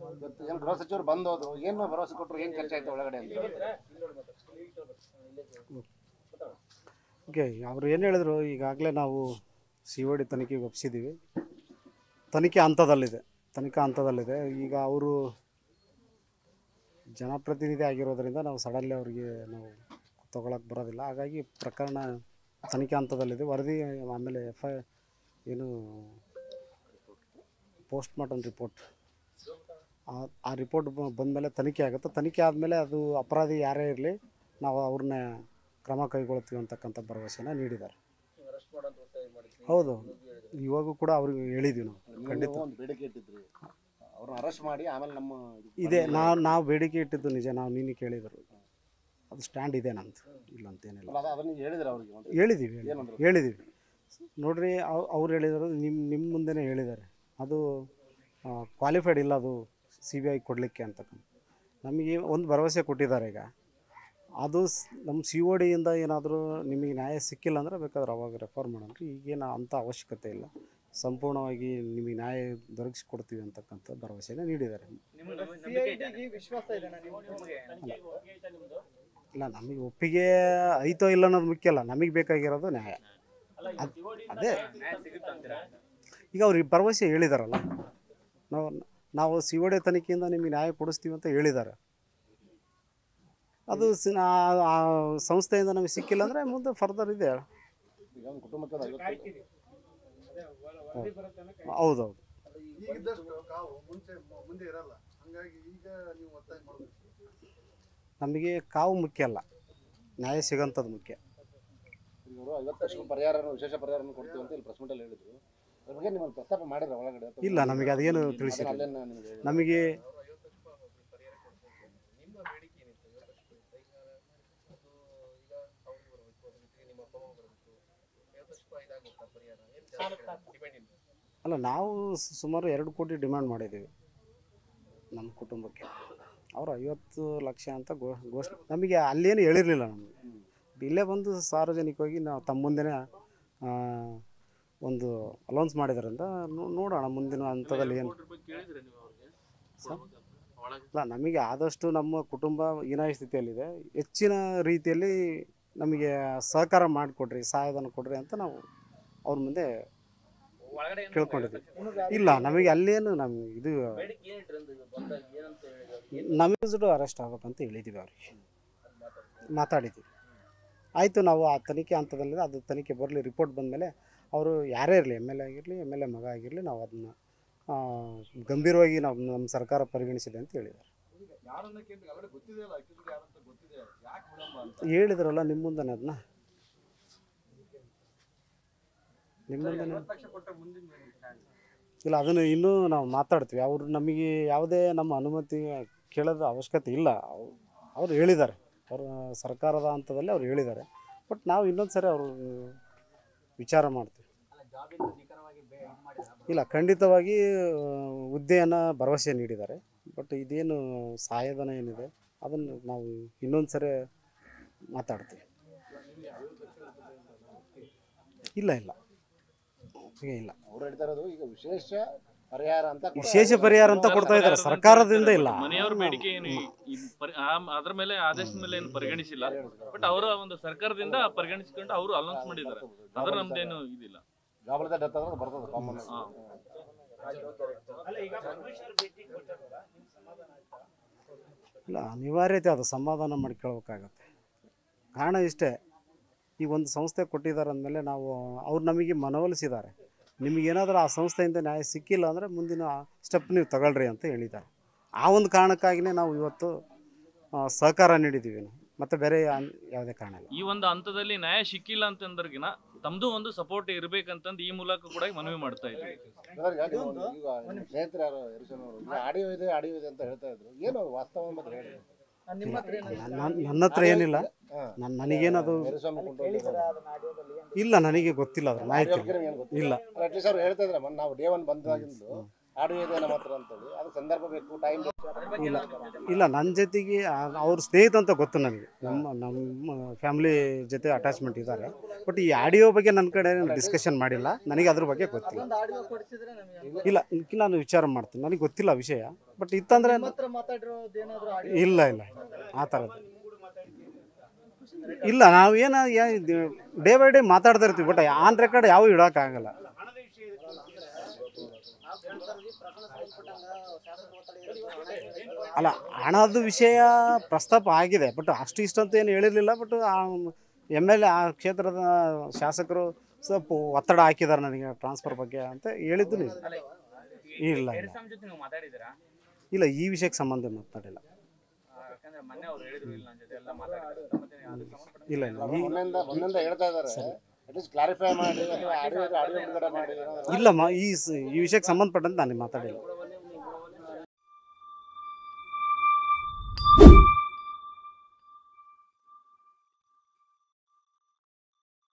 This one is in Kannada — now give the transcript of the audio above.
ಇವತ್ತು ಏನು ಗೃಹ ಸಚಿವರು ಬಂದೋದು ಏನು ಭರವಸೆ ಕೊಟ್ಟರು ಏನು ಖರ್ಚಾಯ್ತು ಒಳಗಡೆ ಅಂತ ಓಕೆ ಅವ್ರು ಏನು ಹೇಳಿದ್ರು ಈಗಾಗಲೇ ನಾವು ಸಿ ಒ ಡಿ ತನಿಖೆಗೆ ಒಪ್ಪಿಸಿದ್ದೀವಿ ತನಿಖೆ ಹಂತದಲ್ಲಿದೆ ತನಿಖಾ ಹಂತದಲ್ಲಿದೆ ಈಗ ಅವರು ಜನಪ್ರತಿನಿಧಿ ಆಗಿರೋದ್ರಿಂದ ನಾವು ಸಡನ್ಲಿ ಅವರಿಗೆ ನಾವು ತೊಗೊಳಕ್ಕೆ ಬರೋದಿಲ್ಲ ಹಾಗಾಗಿ ಪ್ರಕರಣ ತನಿಖೆ ಹಂತದಲ್ಲಿದೆ ವರದಿ ಆಮೇಲೆ ಎಫ್ ಐ ಏನು ಪೋಸ್ಟ್ ಮಾರ್ಟಮ್ ರಿಪೋರ್ಟ್ ಆ- ಆ ರಿಪೋರ್ಟ್ ಬಂದಮೇಲೆ ತನಿಖೆ ಆಗುತ್ತೆ ತನಿಖೆ ಆದಮೇಲೆ ಅದು ಅಪರಾಧಿ ಯಾರೇ ಇರಲಿ ನಾವು ಅವ್ರನ್ನ ಕ್ರಮ ಕೈಗೊಳ್ತೀವಿ ಅಂತಕ್ಕಂಥ ಭರವಸೆನ ನೀಡಿದ್ದಾರೆ ಹೌದು ಇವಾಗೂ ಕೂಡ ಅವ್ರಿಗೆ ಹೇಳಿದ್ದೀವಿ ನಾವು ಖಂಡಿತ ಒಂದು ಬೇಡಿಕೆ ಇಟ್ಟಿದ್ರಿ ಅವ್ರನ್ನ ಅರೆಸ್ಟ್ ಮಾಡಿ ಆಮೇಲೆ ನಮ್ಮ ಇದಕ್ಕೆ ಇದೆ ನಾವು ನಾವು ಬೇಡಿಕೆ ಇಟ್ಟಿದ್ದು ನಿಜ ನಾವು ನಿನ್ನೆ ಕೇಳಿದರು ಅದು ಸ್ಟ್ಯಾಂಡ್ ಇದೆ ನಮ್ದು ಇಲ್ಲ ಅಂತೇನಿಲ್ಲ ಅಲ್ಲ, ಅದು ಅದನ್ನ ಹೇಳಿದ್ರೆ ಅವ್ರಿಗೆ ಒಂದು ಹೇಳಿದ್ದೀವಿ ಹೇಳಿ- ಏನಂದ್ರು? ಹೇಳಿದ್ದೀವಿ ನೋಡ್ರಿ ಅವ್- ಅವ್ರು ಹೇಳಿದ್ರು ನಿಮ್ಮ ನಿಮ್ಮ ಮುಂದೆನೇ ಹೇಳಿದ್ದಾರೆ ಅದು ಕ್ವಾಲಿಫೈಡ್ ಇಲ್ಲ ಅದು ಸಿ ಬಿ ಐ ಕೊಡಲಿಕ್ಕೆ ಅಂತಕ್ಕಂಥ ನಮಗೆ ಒಂದು ಭರವಸೆ ಕೊಟ್ಟಿದ್ದಾರೆ ಈಗ ಅದು ಸ್- ನಮ್ಮ ಸಿ ಒ ಡಿಯಿಂದ ಏನಾದರೂ ನಿಮಗೆ ನ್ಯಾಯ ಸಿಕ್ಕಿಲ್ಲ ಅಂದರೆ ಬೇಕಾದ್ರೆ ಅವಾಗ ರೆಫರ್ ಮಾಡೋಣ ಈಗೇನು ಅಂಥ ಅವಶ್ಯಕತೆ ಇಲ್ಲ ಸಂಪೂರ್ಣವಾಗಿ ನಿಮಗೆ ನ್ಯಾಯ ದೊರಕಿಸ್ಕೊಡ್ತೀವಿ ಅಂತಕ್ಕಂಥ ಭರವಸೆನ ನೀಡಿದ್ದಾರೆ ಇಲ್ಲ ನಮಗೆ ಒಪ್ಪಿಗೆ ಐತೋ ಇಲ್ಲ ಅನ್ನೋದು ಮುಖ್ಯ ಅಲ್ಲ ನಮಗೆ ಬೇಕಾಗಿರೋದು ನ್ಯಾಯ ಅದ್- ಅದೇ ಈಗ ಅವ್ರಿಗೆ ಭರವಸೆ ಹೇಳಿದಾರಲ್ಲ ನಾವು ನಾವು ಸಿ ಒ ಡಿ ತನಿಖೆಯಿಂದ ನಿಮಗೆ ನ್ಯಾಯ ಕೊಡಿಸ್ತೀವಿ ಅಂತ ಹೇಳಿದ್ದಾರೆ ಅದು ಸಿ- ಆ- ಆ ಸಂಸ್ಥೆಯಿಂದ ನಮಗೆ ಸಿಕ್ಕಿಲ್ಲ ಅಂದರೆ ಮುಂದೆ ಫರ್ದರ್ ಇದೆ ಈಗ ಒಂದು ಕುಟುಂಬಕ್ಕೆ ಒಂದು ಐವತ್ತು ಹೌದೌದು ಈಗಿದ್ದಷ್ಟು ಕಾವು ಮುಂಚೆ ಮುಂದೆ ಇರಲ್ಲ ಹಂಗಾಗಿ ಈಗ ನೀವು ಒತ್ತಾಯ ಮಾಡಬೇಕು ನಮಗೆ ಕಾವು ಮುಖ್ಯ ಅಲ್ಲ ನ್ಯಾಯ ಸಿಗೋಂಥದ್ದು ಮುಖ್ಯ ಈಗ ಅವರು ಐವತ್ತು ಲಕ್ಷ ಪರಿಹಾರ ವಿಶೇಷ ಪರಿಹಾರವನ್ನು ಕೊಡ್ತೀವಿ ಅಂತ ಇಲ್ಲಿ ಪ್ರೆಸ್ ಮೀಟಲ್ಲಿ ಹೇಳಿದ್ರು ಅದ್ರ ಬಗ್ಗೆ ನಿಮ್ಮಲ್ಲಿ ಪ್ರಸ್ತಾಪ ಮಾಡಿರ ಒಳಗಡೆ ಅಥವಾ ಇಲ್ಲ ನಮಗೆ ಅದೇನು ಅದನ್ನ ತಿಳಿಸಿಲ್ಲ ಅಲ್ಲೇನ ನಿಮಗೆ ನಮಗೆ ನಿಮ್ಮ ಬೇಡಿಕೆ ಏನಿತ್ತು ಐವತ್ತಷ್ಟು ಪರಿಹಾರ ಅದು ಈಗ ಅವ್ರಿಗೆ ಬರಬೇಕು ಅದ್ರ ಜೊತೆಗೆ ನಿಮ್ಮ ಅಪ್ಪ ಅಮ್ಮ ಬರಬೇಕು ಐವತ್ತಷ್ಟು ಇದಾಗುತ್ತಾ ಪರಿಹಾರ ಏನು ಡಿಪೆಂಡ್ ಇಲ್ಲ ಅಲ್ಲ ನಾವು ಸ- ಸುಮಾರು ಎರಡು ಕೋಟಿ ಡಿಮ್ಯಾಂಡ್ ಮಾಡಿದ್ದೀವಿ ನಮ್ಮ ಕುಟುಂಬಕ್ಕೆ ಅವರು ಐವತ್ತು ಲಕ್ಷ ಅಂತ ಗೋ ಘೋಷಣೆ ನಮಗೆ ಅಲ್ಲೇನು ಹೇಳಿರಲಿಲ್ಲ ನಮಗೆ ಇಲ್ಲೇ ಬಂದು ಸಾರ್ವಜನಿಕವಾಗಿ ನಾವು ತಮ್ಮ ಮುಂದೆನೇ ಆ, ಒಂದು ಅಲೌನ್ಸ್ ಮಾಡಿದ್ರಿಂದ ನೋ- ನೋಡೋಣ ಮುಂದಿನ ಹಂತದಲ್ಲಿ ಏನು ಇಲ್ಲ ನಮಗೆ ಆದಷ್ಟು ನಮ್ಮ ಕುಟುಂಬ ಹೀನಾಯ ಸ್ಥಿತಿಯಲ್ಲಿದೆ ಹೆಚ್ಚಿನ ರೀತಿಯಲ್ಲಿ ನಮಗೆ ಸಹಕಾರ ಮಾಡಿಕೊಡ್ರಿ ಸಹಾಯಧನ ಕೊಡ್ರಿ ಅಂತ ನಾವು ಅವ್ರ ಮುಂದೆ ಕೇಳ್ಕೊಂಡಿದ್ವಿ ಇಲ್ಲ ನಮಗೆ ಅಲ್ಲೇನು ನಮ್ಗೆ ಇದು ನಮಗೆ ಅರೆಸ್ಟ್ ಆಗ್ಬೇಕಂತ ಹೇಳಿದ್ದೀವಿ ಅವ್ರಿಗೆ ಮಾತಾಡಿದ್ದೀವಿ ಆಯಿತು ನಾವು ಆ ತನಿಖೆ ಹಂತದಲ್ಲಿದೆ ಅದು ತನಿಖೆ ಬರಲಿ ರಿಪೋರ್ಟ್ ಬಂದಮೇಲೆ ಅವರು ಯಾರೇ ಇರಲಿ ಎಮ್ ಎಲ್ ಎ ಆಗಿರಲಿ ಎಮ್ ಎಲ್ ಎ ಮಗ ಆಗಿರಲಿ ನಾವು ಅದನ್ನ ಆ, ಗಂಭೀರವಾಗಿ ನಾವು ನಮ್ಮ ಸರ್ಕಾರ ಪರಿಗಣಿಸಿದೆ ಅಂತ ಹೇಳಿದ್ದಾರೆ ಯಾರನ್ನ ಕೇಳಿ ಅವರೇ ಗೊತ್ತಿದೆ ಅಲ್ಲ ಅಕ್ಯೂಸ್ಡ್ ಯಾರಂತ ಗೊತ್ತಿದೆ ಯಾಕೆ ವಿಳಂಬ ಅಂತ ಹೇಳಿದ್ರಲ್ಲ ನಿಮ್ಮ ಮುಂದೆನೇ ಅದನ್ನ ನಿಮ್ಮ ಮುಂದೆನೇ ಲಕ್ಷ ಕೊಟ್ಟ ಮುಂದಿನ ಇಲ್ಲ ಅದನ್ನು ಇನ್ನೂ ನಾವು ಮಾತಾಡ್ತೀವಿ ಅವರು ನಮಗೆ ಯಾವುದೇ ನಮ್ಮ ಅನುಮತಿ ಕೇಳೋದು ಅವಶ್ಯಕತೆ ಇಲ್ಲ ಅವ್- ಅವ್ರು ಹೇಳಿದ್ದಾರೆ ಅವರು ಸರ್ಕಾರದ ಹಂತದಲ್ಲಿ ಅವ್ರು ಹೇಳಿದ್ದಾರೆ ಬಟ್ ನಾವು ಇನ್ನೊಂದು ಸರಿ ಅವರು ವಿಚಾರ ಮಾಡ್ತೀವಿ ಇಲ್ಲ ಖಂಡಿತವಾಗಿ ಆ, ಹುದ್ದೆಯನ್ನು ಭರವಸೆ ನೀಡಿದ್ದಾರೆ ಬಟ್ ಇದೇನು ಸಹಾಯಧನ ಏನಿದೆ ಅದನ್ನು ನಾವು ಇನ್ನೊಂದು ಸರಿ ಮಾತಾಡ್ತೀವಿ ಇಲ್ಲ ಇಲ್ಲ ಈಗ ಇಲ್ಲ ಅವ್ರು ಹೇಳ್ತಾ ಇರೋದು ಈಗ ವಿಶೇಷ ಪರಿಹಾರ ಅಂತ ಕೊಡ- ವಿಶೇಷ ಪರಿಹಾರ ಅಂತ ಕೊಡ್ತಾ ಇದ್ದಾರೆ ಸರ್ಕಾರದಿಂದ ಇಲ್ಲ ಮನೆಯವ್ರ ಬೇಡಿಕೆ ಏನು ಈ ಪರಿ- ಆ- ಅದ್ರ ಮೇಲೆ ಆದೇಶದ ಮೇಲೆ ಏನು ಪರಿಗಣಿಸಿಲ್ಲ ಬಟ್ ಅವರ ಒಂದು ಸರ್ಕಾರದಿಂದ ಪರಿಗಣಿಸಿಕೊಂಡು ಅವರು ಅನೌನ್ಸ್ ಮಾಡಿದ್ದಾರೆ ಅದ್ರ ನಮ್ದೇನು ಇದಿಲ್ಲ ಜಾಬಲದ ಡೆತ್ ಆದ್ರೆ ಬರ್ತದೆ ಕಾಮನ್ ಹಾ. ಇಲ್ಲ ಅನಿವಾರ್ಯತೆ ಅದು ಸಮಾಧಾನ ಮಾಡ್ಕೊಳ್ಬೇಕಾಗತ್ತೆ ಕಾರಣ ಇಷ್ಟೇ ಈ ಒಂದು ಸಂಸ್ಥೆ ಕೊಟ್ಟಿದ್ದಾರೆ ಅಂದಮೇಲೆ ನಾವು ಅವ್ರು ನಮಗೆ ಮನವೊಲಿಸಿದ್ದಾರೆ ನಿಮಗೇನಾದರೂ ಆ ಸಂಸ್ಥೆಯಿಂದ ನ್ಯಾಯ ಸಿಕ್ಕಿಲ್ಲ ಅಂದರೆ ಮುಂದಿನ ಸ್ಟೆಪ್ ನೀವು ತಗೊಳ್ರಿ ಅಂತ ಹೇಳಿದ್ದಾರೆ ಆ ಒಂದು ಕಾರಣಕ್ಕಾಗಿಯೇ ನಾವು ಇವತ್ತು ಆ, ಸಹಕಾರ ನೀಡಿದ್ದೀವಿ ನಾವು ಮತ್ತು ಬೇರೆ ಯಾನ್- ಯಾವುದೇ ಕಾರಣ ಇಲ್ಲ ಈ ಒಂದು ಹಂತದಲ್ಲಿ ನ್ಯಾಯ ಸಿಕ್ಕಿಲ್ಲ ಅಂತಂದ್ರಗಿನ ತಮ್ದು ಒಂದು ಸಪೋರ್ಟ್ ಇರ್ಬೇಕಂತಂದು ಈ ಮೂಲಕ ಕೂಡ ಮನವಿ ಮಾಡ್ತಾ ಇದ್ದೀವಿ ಈಗ ನೀವು ಒಂದು- ಈಗ ನಿಮ್ಮ ಸ್ನೇಹಿತರು ಯಾರು ಎರಿಸನ್ ಅವರು ಈಗ ಆಡಿಯೋ ಇದೆ ಆಡಿಯೋ ಇದೆ ಅಂತ ಹೇಳ್ತಾ ಇದ್ರು ಏನು ಅದು ವಾಸ್ತವ ಮತ್ತೆ ಹೇಳಿ ನನ್ನ ನನ್ನ ಹತ್ರ ಏನಿಲ್ಲ ನನ್ನ ನನಗೇನದು ಎರಿಸ್ವಾಮಿ ಕುಂಟೋರು ಇಲ್ಲ ನನಗೆ ಗೊತ್ತಿಲ್ಲ ಅದ್ರ ಮಾಹಿತಿ ಇಲ್ಲ. ಇಲ್ಲ ಅಟ್ಲೀಸ್ಟ್ ಅವ್ರು ಹೇಳ್ತಾ ಇದ್ರೆ ಮೊನ್ನೆ ನಾವು ಡೇ ಒನ್ ಬಂದಾಗಿಂದು ಆಡಿಯೋ ಇದೆ ನಮ್ಮ ಹತ್ರ ಅಂತೇಳಿ ಅದಕ್ಕೆ ಸಂದರ್ಭ ಬೇಕು ಟೈಮ್ ಇಲ್ಲ ಇಲ್ಲ ನನ್ನ ಜೊತೆಗೆ ಆ- ಅವ್ರ ಸ್ನೇಹಿತ ಅಂತ ಗೊತ್ತು ನನಗೆ ನಮ್ಮ ನಮ್ಮ ಫ್ಯಾಮಿಲಿ ಜೊತೆ ಅಟ್ಯಾಚ್ಮೆಂಟ್ ಇದ್ದಾರೆ ಬಟ್ ಈ ಆಡಿಯೋ ಬಗ್ಗೆ ನನ್ನ ಕಡೆ ಡಿಸ್ಕಷನ್ ಮಾಡಿಲ್ಲ ನನಗೆ ಅದ್ರ ಬಗ್ಗೆ ಗೊತ್ತಿಲ್ಲ ಒಂದು ಆಡಿಯೋ ಕೊಡಿಸಿದ್ರೆ ನಮಗೆ ಇಲ್ಲ ಇದಕ್ಕೆ ನಾನು ವಿಚಾರ ಮಾಡ್ತೀನಿ ನನಗೆ ಗೊತ್ತಿಲ್ಲ ವಿಷಯ ಬಟ್ ಇತ್ತಂದ್ರೆ ನಿಮ್ಮ ಹತ್ರ ಮಾತಾಡಿರೋದು ಏನಾದ್ರು ಆಡಿಯೋ ಇಲ್ಲ ಇಲ್ಲ ಆ ಥರದ್ದು ಇಲ್ಲ ನಾವು ಏನು ಡೇ ಬೈ ಡೇ ಮಾತಾಡ್ತಾ ಇರ್ತೀವಿ ಬಟ್ ಆನ್ ರೆಕಾರ್ಡ್ ಯಾವ ಇಡೋಕ್ಕಾಗಲ್ಲ ಅಲ್ಲ ಹಣದ ವಿಷಯ ಪ್ರಸ್ತಾಪ ಆಗಿದೆ ಬಟ್ ಅಷ್ಟು ಇಷ್ಟಂತ ಏನು ಹೇಳಿರಲಿಲ್ಲ ಬಟ್ ಎಮ್ ಎಲ್ ಎ ಆ ಕ್ಷೇತ್ರದ ಶಾಸಕರು ಸ್ವಲ್ಪ ಒತ್ತಡ ಹಾಕಿದ್ದಾರೆ ನನಗೆ ಟ್ರಾನ್ಸ್ಫರ್ ಬಗ್ಗೆ ಅಂತ ಹೇಳಿದ್ದು ನಿಜ ಇಲ್ಲ ಇಲ್ಲ ಜೊತೆ ನೀವು ಮಾತಾಡಿದ್ದೀರಾ ಇಲ್ಲ ಈ ವಿಷಯಕ್ಕೆ ಸಂಬಂಧ ಮಾತಾಡಿಲ್ಲ ಆ, ಯಾಕಂದ್ರೆ ಮೊನ್ನೆ ಅವ್ರು ಹೇಳಿದ್ರು ಇಲ್ಲ ನನ್ನ ಜೊತೆ ಎಲ್ಲ ಮಾತಾಡಿದ್ರು ಮತ್ತೆ ಅದಕ್ಕೆ ಸಂಬಂಧಪಟ್ಟ ಇಲ್ಲ ಇಲ್ಲ ಈ ಮೊನ್ನೆಯಿಂದ ಮೊನ್ನೆಯಿಂದ ಹೇಳ್ತಾ ಇದ್ದಾರೆ ಅಟ್ಲೀಸ್ಟ್ ಕ್ಲಾರಿಫೈ ಮಾಡಿ ಅಥವಾ ಆಡಿಯೋ ಆಡಿಯೋ ಬಿಡುಗಡೆ ಮಾಡಿ ಏನಾದ್ರು ಇಲ್ಲ ಮ ಈ ಸ- ಈ ವಿಷಯಕ್ಕೆ ಸಂಬಂಧಪಟ್ಟಂತೆ ನಾನು ಮಾತಾಡಿಲ್ಲ